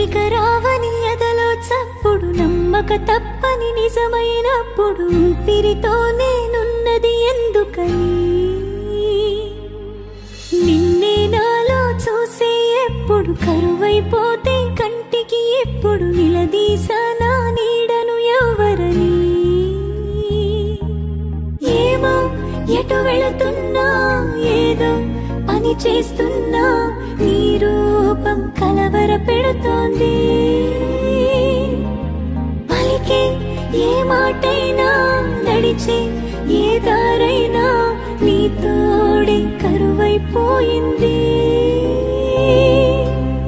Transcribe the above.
నువ్విక రావని ఎదలో చప్పుడు నమ్మక తప్పని నిజమైనప్పుడు ఊపిరితో నేనున్నది ఎందుకని నిన్నే నాలో చూసే ఎప్పుడు కరువైపోతే కంటికి ఎప్పుడు నిలదీసానా నీడను ఎవరని ఏమో ఎటు వెళుతున్నా ఏదో పని చేస్తున్నా నీ రూపం కలవర పెడుతోంది పలికే ఏ మాటైనా నడిచే ఏ దారైనా నీ తోడే కరువైపోయింది